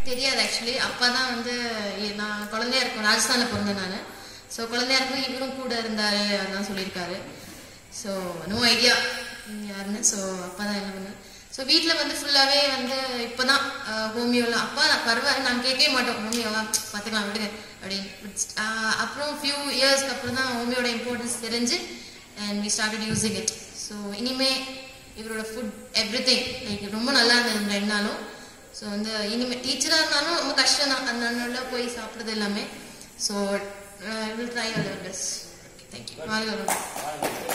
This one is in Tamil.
தெரியாது ஆக்சுவலி அப்பா தான் வந்து இ- நான் குழந்தையா இருக்கும் ராஜஸ்தானில் பிறந்தேன் நான் ஸோ குழந்தையா இருக்கும் இவரும் கூட இருந்தாரு அதான் சொல்லியிருக்காரு ஸோ நோ ஐடியா யாருன்னு ஸோ அப்பா தான் என்ன பண்ணேன் ஸோ வீட்டில் வந்து ஃபுல்லாகவே வந்து இப்போ தான் ஹோமியோலாம் அப்பா பரவாயில்ல நாங்கள் கேட்கவே மாட்டோம் ஹோமியோவா பார்த்துக்கலாம் விடுங்க அப்படின்னு But, ஆஹ், அப்புறம் ஃபியூ இயர்ஸ்க்கு அப்புறம் தான் ஹோமியோட இம்பார்ட்டன்ஸ் தெரிஞ்சு and we started using it so இனிமே இவரோட ஃபுட் எவ்ரி திங் லைக் ரொம்ப நல்லா இருந்தது இந்த ரெண்டு நாளும் ஸோ வந்து இனிமே டீச்சராக இருந்தாலும் ரொம்ப கஷ்டம் தான் அந்த நாளில் போய் சாப்பிட்றது எல்லாமே so will try our best thank you வாழ்க வளமுடன்.